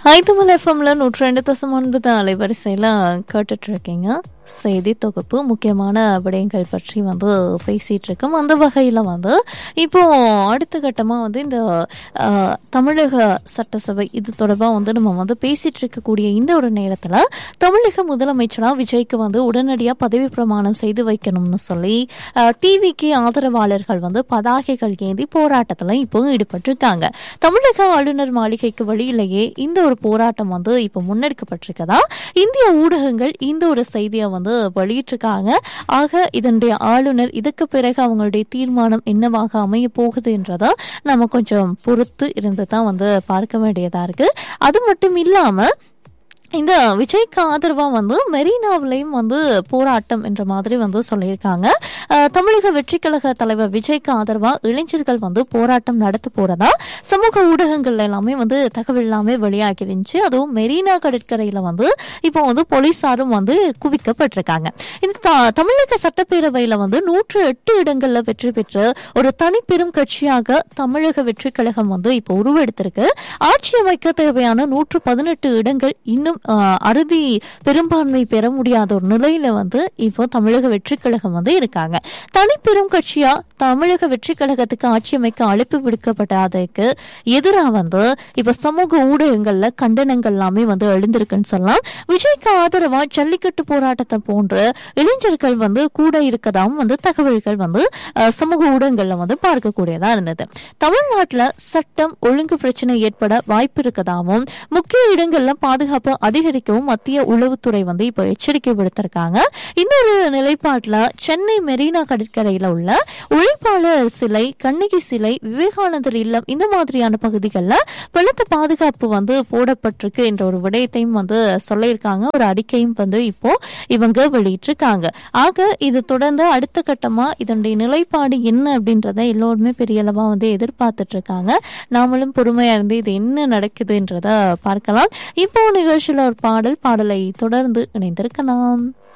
ஐதுமல் எஃப்எம்ல நூற்றி ரெண்டு தசம் ஒன்பது அலைவரிசையில் கேட்டுட்டு இருக்கீங்க செய்தி தொகுப்பு முக்கியமான விடயங்கள் பற்றி வந்து பேசிட்டு இருக்கோம் அந்த வகையில் வந்து இப்போ அடுத்த கட்டமாக வந்து இந்த அஹ், தமிழக சட்டசபை இது தொடர்பாக வந்து நம்ம வந்து பேசிட்டு இருக்கக்கூடிய இந்த ஒரு நேரத்தில் தமிழக முதலமைச்சராக விஜய்க்கு வந்து உடனடியாக பதவி பிரமாணம் செய்து வைக்கணும்னு சொல்லி டிவிக்கு ஆதரவாளர்கள் வந்து பதாகைகள் ஏந்தி போராட்டத்தில் இப்போ ஈடுபட்டிருக்காங்க தமிழக ஆளுநர் மாளிகைக்கு வழியிலேயே இந்த ஒரு போராட்டம் வந்து இப்போ முன்னெடுக்கப்பட்டிருக்கதா இந்திய ஊடகங்கள் இந்த ஒரு செய்தியை வந்து வெளியிட்டிருக்காங்க ஆக இதனுடைய ஆளுநர் இதுக்கு பிறகு அவங்களுடைய தீர்மானம் என்னவாக அமைய போகுது என்றதை நம்ம கொஞ்சம் பொறுத்து இருந்து தான் வந்து பார்க்க வேண்டியதா இருக்கு அது மட்டும் இல்லாம இந்த விஜய்க்கு ஆதரவா வந்து மெரினாவிலையும் வந்து போராட்டம் என்ற மாதிரி வந்து சொல்லியிருக்காங்க அஹ், தமிழக வெற்றி கழக தலைவர் விஜய்க்கு ஆதரவா இளைஞர்கள் வந்து போராட்டம் நடத்த போறதா சமூக ஊடகங்கள்ல எல்லாமே வந்து தகவல் எல்லாமே வெளியாகி இருந்துச்சு அதுவும் மெரினா கடற்கரையில வந்து இப்போ வந்து போலீசாரும் வந்து குவிக்கப்பட்டிருக்காங்க இந்த த- தமிழக சட்டப்பேரவையில வந்து நூற்று எட்டு இடங்கள்ல வெற்றி பெற்று ஒரு தனி பெரும் கட்சியாக தமிழக வெற்றி கழகம் வந்து இப்போ உருவெடுத்திருக்கு ஆட்சி அமைக்க தேவையான நூற்று பதினெட்டு இடங்கள் இன்னும் ஆஹ், அறுதி பெரும்பான்மை பெற முடியாத ஒரு நிலையில வந்து இப்போ தமிழக வெற்றி கழகம் வந்து இருக்காங்க தனி பெரும் கட்சியா தமிழக வெற்றி கழகத்துக்கு ஆட்சி அமைக்க அழைப்பு விடுக்கப்பட்டதுக்கு எதிராக வந்து இப்ப சமூக ஊடகங்கள்ல கண்டனங்கள் எல்லாமே வந்து எழுந்திருக்குன்னு சொல்லலாம் விஜய்க்கு ஆதரவா ஜல்லிக்கட்டு போராட்டத்தை போன்று இளைஞர்கள் வந்து கூட இருக்கதாவும் வந்து தகவல்கள் வந்து அஹ், சமூக ஊடகங்கள்ல வந்து பார்க்கக்கூடியதா இருந்தது தமிழ்நாட்டுல சட்டம் ஒழுங்கு பிரச்சனை ஏற்பட வாய்ப்பு இருக்கதாவும் முக்கிய இடங்கள்ல பாதுகாப்பு அதிகரிக்கவும் மத்திய உளவுத்துறை வந்து இப்போ எச்சரிக்கை விடுத்திருக்காங்க இந்த ஒரு நிலைப்பாட்டுல சென்னை மெரினா கடற்கரையில உள்ள உழைப்பாளர் சிலை கண்ணகி சிலை விவேகானந்தர் இல்லம் இந்த மாதிரியான பகுதிகளில் பலத்த பாதுகாப்பு வந்து போடப்பட்டிருக்கு என்ற ஒரு விடயத்தையும் வந்து சொல்லியிருக்காங்க ஒரு அறிக்கையும் வந்து இப்போ இவங்க வெளியிட்டிருக்காங்க ஆக இது தொடர்ந்து அடுத்த கட்டமா இதனுடைய நிலைப்பாடு என்ன அப்படின்றத எல்லோருமே பெரிய அளவா வந்து எதிர்பார்த்துட்டு இருக்காங்க நாமளும் பொறுமையா இருந்து இது என்ன நடக்குதுன்றத பார்க்கலாம் இப்போ நிகழ்ச்சியில ஒரு பாடல் பாடலை தொடர்ந்து இணைந்திருக்கலாம்